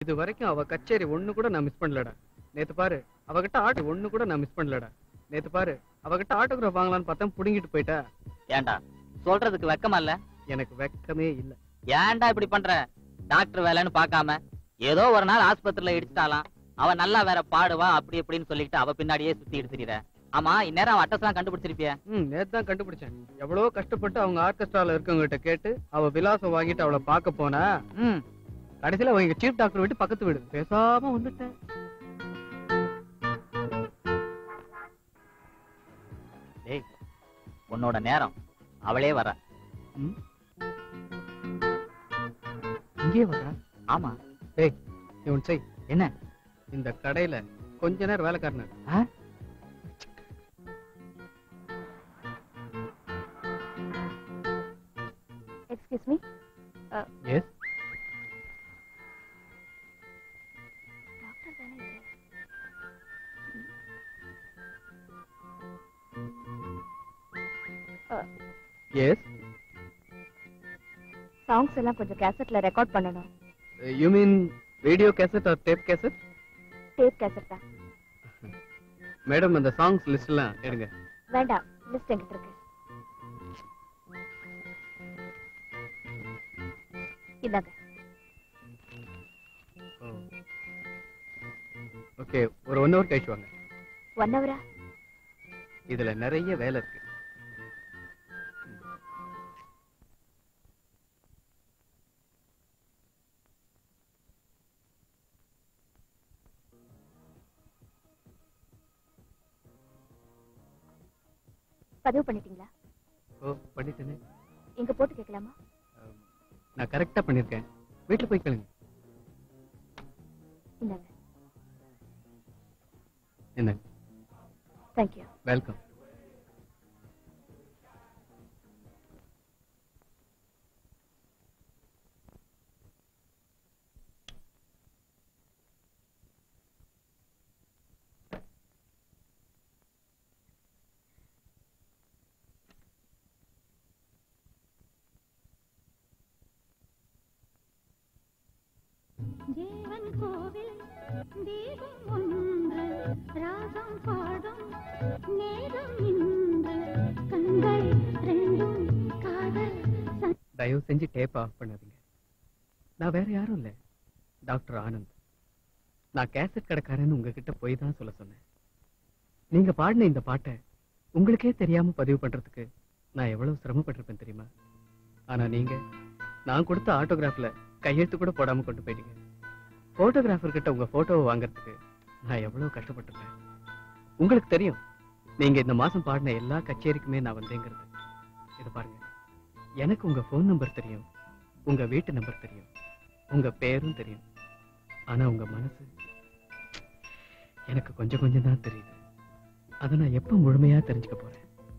இது வரைக்கும் அவ கச்சேரி ஒண்ணு கூட நான் மிஸ் பண்ணலடா நேத்து பாரு அவகிட்ட ஆட்டு ஒண்ணு கூட நான் மிஸ் பண்ணலடா நேத்து பாரு அவகிட்ட ஆட்டோகிராஃப் வாங்கலாம்னு பார்த்தா புடுங்கிட்டு போயிட்டா ஏன்டா சொல்றதுக்கு வெக்கமா இல்ல எனக்கு வெக்கமே இல்ல ஏன்டா இப்படி பண்ற டாக்டர் வேலைன்னு பார்க்காம ஏதோ ஒரு நாள் ஆஸ்பத்திரியில இடிச்சிட்டாலாம் அவ நல்லா வேற பாடுவா அப்படி இப்படின்னு சொல்லிட்டு அவ பின்னாடியே சுத்தி எடுத்துறீர ஆமா இந்நேரம் அவ அட்ரஸ் எல்லாம் கண்டுபிடிச்சிருப்பிய ம் நேத்து தான் கண்டுபிடிச்சேன் எவ்வளவு கஷ்டப்பட்டு அவங்க ஆர்கெஸ்ட்ரால இருக்கவங்க கேட்டு அவ விலாசம் வாங்கிட்டு அவளை பார்க்க போனா ம் கடைசியில அவங்க சீஃப் டாக்டர் வீட்டு பக்கத்து வீடு பேசாம வந்துட்டேன் டேய் உன்னோட நேரம் அவளே வர ம். இங்கேயே வரா ஆமா இவன் செய் என்ன இந்த கடையில கொஞ்ச நேரம் வேலைக்காரன ஆ? எக்ஸ்கியூஸ் மீ எஸ் டாக்டர் தானே இது எஸ் சாங்ஸ் எல்லாம் கொஞ்சம் கேசட்ல ரெக்கார்ட் பண்ணணும் you mean video cassette or tape cassette tape cassette தான் மேடம் அந்த சாங்ஸ் லிஸ்ட் எல்லாம் எடுங்க வேண்டாம் லிஸ்ட் என்கிட்ட இருக்கு இந்தாங்க ஓகே ஒரு ஒன் ஹவர் கழிச்சு வாங்க ஒன் ஹவரா இதுல நிறைய வேலை இருக்கு பதிவு பண்ணிட்டீங்களா ஓ பண்ணிட்டேனே இங்க போட்டு கேட்கலாமா நான் கரெக்டா பண்ணிருக்கேன் வீட்டுல போய் கேளுங்க இந்தாங்க என்ன தேங்க்யூ வெல்கம் தேவன் கோவில் தீபம் ஒன்று ராகம் பாடும் நேரம் இன்று கண்கள் ரெண்டும் காதல் தயவு செஞ்சு டேப் ஆஃப் பண்ணாதீங்க நான் வேற யாரும் இல்ல டாக்டர் ஆனந்த் நான் கேசட் கடைக்காரன்னு உங்ககிட்ட போய் தான் சொல்ல சொன்னேன் நீங்க பாடின இந்த பாட்டை உங்களுக்கே தெரியாம பதிவு பண்றதுக்கு நான் எவ்வளவு சிரமப்பட்டிருப்பேன் தெரியுமா ஆனா நீங்க நான் கொடுத்த ஆட்டோகிராஃப்ல கையெழுத்து கூட போடாம கொண்டு போயிட்டீங்க போட்டோகிராஃபர் கிட்ட உங்க போட்டோவை வாங்குறதுக்கு நான் எவ்வளவு கஷ்டப்பட்டிருப்பேன் உங்களுக்கு தெரியும் நீங்க இந்த மாசம் பாடின எல்லா கச்சேரிக்குமே நான் வந்தேங்கிறது இதை பாருங்க எனக்கு உங்க ஃபோன் நம்பர் தெரியும் உங்க வீட்டு நம்பர் தெரியும் உங்க பேரும் தெரியும் ஆனா உங்க மனசு எனக்கு கொஞ்சம் கொஞ்சம் தான் தெரியுது அதை நான் எப்ப முழுமையா தெரிஞ்சுக்க போறேன்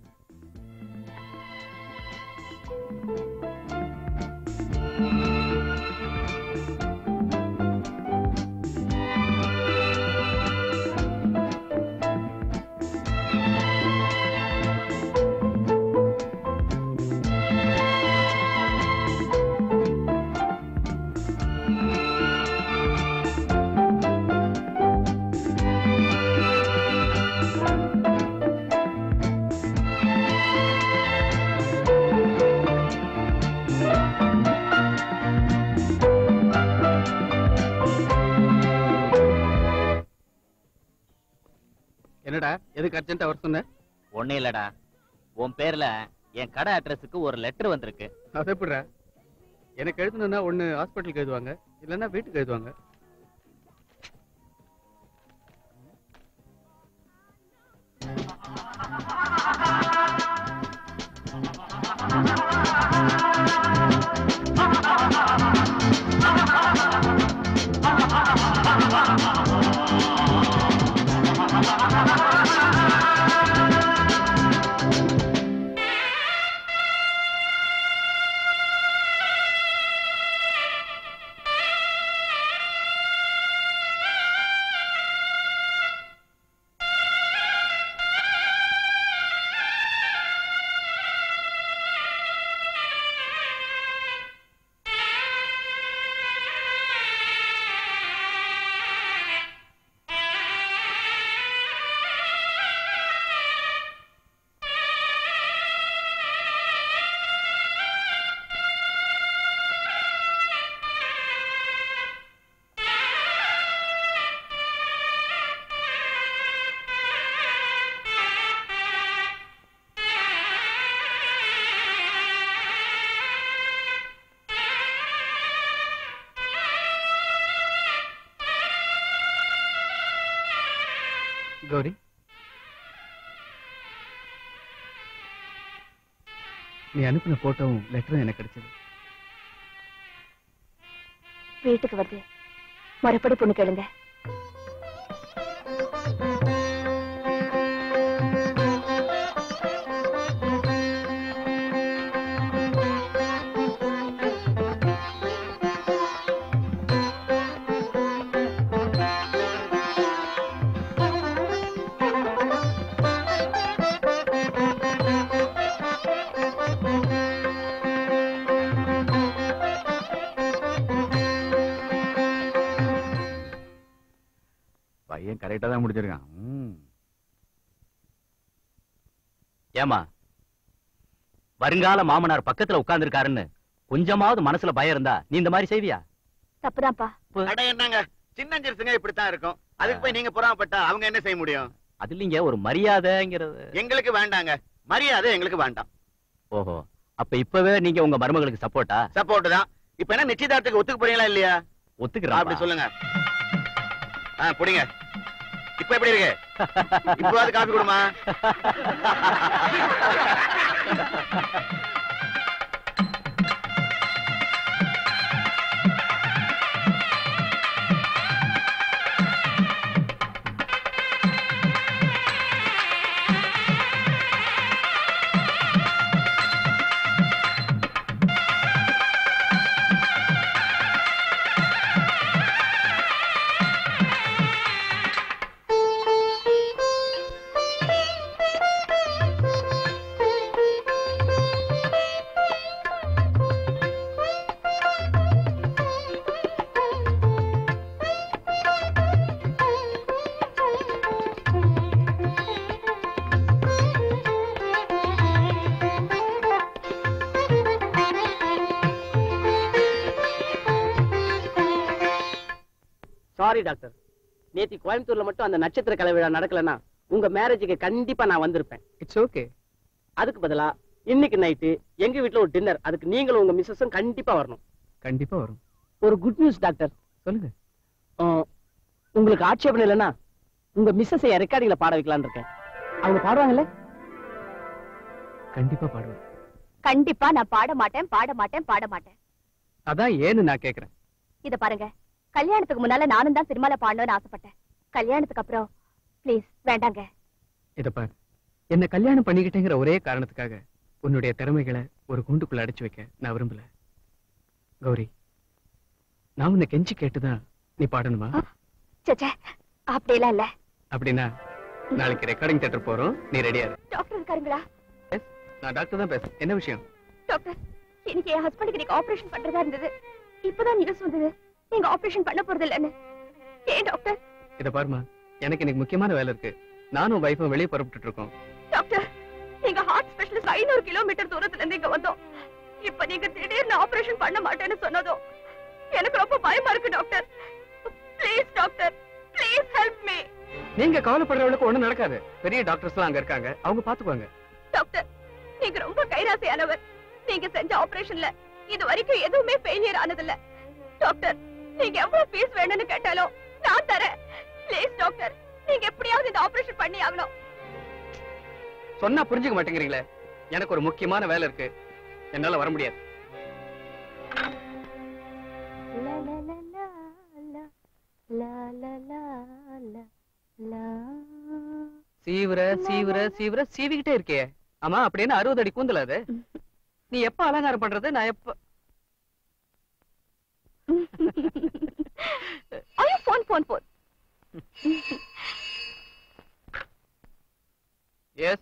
என்னடா எதுக்கு அர்ஜென்ட் அவர் சொன்ன ஒண்ணு இல்லடா உன் பேர்ல என் கடை அட்ரஸுக்கு ஒரு லெட்டர் வந்திருக்கு அது எப்படிடா எனக்கு எழுதணும்னா ஒண்ணு ஹாஸ்பிட்டலுக்கு எழுதுவாங்க இல்லைன்னா வீட்டுக்கு எழுதுவாங்க கௌரி நீ அனுப்பின போட்டோவும் லெட்டரும் எனக்கு கிடைச்சது வீட்டுக்கு வருது மறுபடி பொண்ணு கேளுங்க பையன் கரெக்டா தான் முடிச்சிருக்கான் ம். ஏமா வருங்கால மாமனார் பக்கத்துல உட்கார்ந்திருக்காருன்னு கொஞ்சமாவது மனசுல பயம் இருந்தா நீ இந்த மாதிரி செய்வியா தப்புதான்ப்பா அட என்னங்க சின்ன சிறுசுங்க இப்படித்தான் இருக்கும் அதுக்கு போய் நீங்க புறாமப்பட்டா அவங்க என்ன செய்ய முடியும் அது இல்லைங்க ஒரு மரியாதைங்கிறது எங்களுக்கு வேண்டாங்க மரியாதை எங்களுக்கு வேண்டாம் ஓஹோ அப்ப இப்பவே நீங்க உங்க மருமகளுக்கு சப்போர்ட்டா சப்போர்ட் தான் இப்ப என்ன நிச்சயதார்த்தத்துக்கு ஒத்துக்க போறீங்களா இல்லையா ஒத்துக்கிறா அப்படி சொல்லுங்க ஆ புடிங்க இப்ப எப்படி இருக்கு இப்பவாது காபி கொடுமா சாரி டாக்டர் நேத்தி கோயம்புத்தூர்ல மட்டும் அந்த நட்சத்திர கலை விழா நடக்கலன்னா உங்க மேரேஜுக்கு கண்டிப்பா நான் வந்திருப்பேன் இட்ஸ் ஓகே அதுக்கு பதிலா இன்னைக்கு நைட்டு எங்க வீட்ல ஒரு டின்னர் அதுக்கு நீங்களும் உங்க மிஸ்ஸஸும் கண்டிப்பா வரணும் கண்டிப்பா வரும் ஒரு குட் நியூஸ் டாக்டர் சொல்லுங்க உங்களுக்கு ஆட்சேபம் இல்லைன்னா உங்க மிஸ்ஸஸை ரெக்கார்டிங்ல பாட வைக்கலாம்னு இருக்கேன் அவங்க பாடுவாங்கல்ல கண்டிப்பா பாடுவேன் கண்டிப்பா நான் பாட மாட்டேன் பாட மாட்டேன் பாட மாட்டேன் அதான் ஏன்னு நான் கேக்குறேன் இத பாருங்க கல்யாணத்துக்கு முன்னால நானும் தான் சினிமால பாடணும்னு ஆசைப்பட்டேன் கல்யாணத்துக்கு அப்புறம் ப்ளீஸ் வேண்டாங்க இத பாரு என்ன கல்யாணம் பண்ணிக்கிட்டேங்கிற ஒரே காரணத்துக்காக உன்னுடைய திறமைகளை ஒரு கூண்டுக்குள்ள அடைச்சு வைக்க நான் விரும்பல கௌரி நான் உன்னை கெஞ்சி கேட்டுதான் நீ பாடணுமா சச்சே அப்படியெல்லாம் இல்ல அப்படின்னா நாளைக்கு ரெக்கார்டிங் தியேட்டர் போறோம் நீ ரெடியா இரு டாக்டர் இருக்காருங்களா நான் டாக்டர் தான் பேசுறேன் என்ன விஷயம் டாக்டர் இன்னைக்கு என் ஹஸ்பண்டுக்கு நீங்க ஆபரேஷன் பண்றதா இருந்தது இப்பதான் நியூஸ் வந்தது நீங்க ஆபரேஷன் பண்ண போறது இல்லன்னு ஏன் டாக்டர் இத பாருமா எனக்கு இன்னைக்கு முக்கியமான வேலை இருக்கு நானும் வைஃபும் வெளியே புறப்பட்டுட்டு இருக்கோம் டாக்டர் நீங்க ஹார்ட் ஸ்பெஷலிஸ்ட் ஐநூறு கிலோமீட்டர் தூரத்துல இருந்து இங்க வந்தோம் இப்ப நீங்க திடீர்னு ஆபரேஷன் பண்ண மாட்டேன்னு சொன்னதும் எனக்கு ரொம்ப பயமா இருக்கு doctor please doctor please help me நீங்க கவலைப்படுறவளுக்கு ஒண்ணும் நடக்காது பெரிய டாக்டர்ஸ் எல்லாம் அங்க இருக்காங்க அவங்க பாத்துக்குவாங்க டாக்டர் நீங்க ரொம்ப கைராசியானவர் நீங்க செஞ்ச ஆபரேஷன்ல இது வரைக்கும் எதுவுமே ஃபெயிலியர் ஆனதில்ல டாக்டர் நீங்க எவ்வளவு ஃபீஸ் வேணும்னு கேட்டாலும் நான் தரேன் ப்ளீஸ் டாக்டர் நீங்க எப்படியாவது இந்த ஆபரேஷன் பண்ணி ஆகணும் சொன்னா புரிஞ்சுக்க மாட்டேங்கிறீங்களே எனக்கு ஒரு முக்கியமான வேலை இருக்கு என்னால வர முடியாது சீவிர சீவிர சீவிர சீவிக்கிட்டே இருக்கே ஆமா அப்படின்னு அறுபது அடி கூந்தல் அது நீ எப்ப அலங்காரம் பண்றது நான் எப்ப ஐயோ போன் போன் போன் எஸ்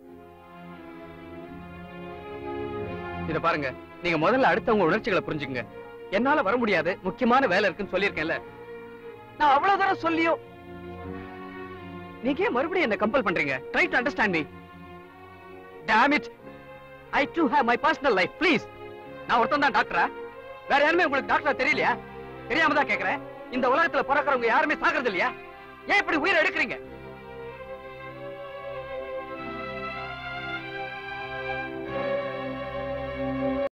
இத பாருங்க நீங்க முதல்ல அடுத்தவங்க உணர்ச்சிகளை புரிஞ்சுக்கங்க என்னால வர முடியாது முக்கியமான வேலை இருக்குன்னு சொல்லியிருக்கேன்ல நான் அவ்வளவு தூரம் சொல்லியும் நீங்க ஏன் மறுபடியும் என்ன கம்பல் பண்றீங்க try to understand me damn it I to have my personal life please நான் ஒருத்தன் தான் டாக்டரா வேற யாருமே உங்களுக்கு டாக்டரா தெரியலையா தெரியாம தான் கேக்குறேன் இந்த உலகத்துல பிறக்கிறவங்க யாருமே சாகிறது இல்லையா ஏன் இப்படி உயிரை எடுக்கிறீங்க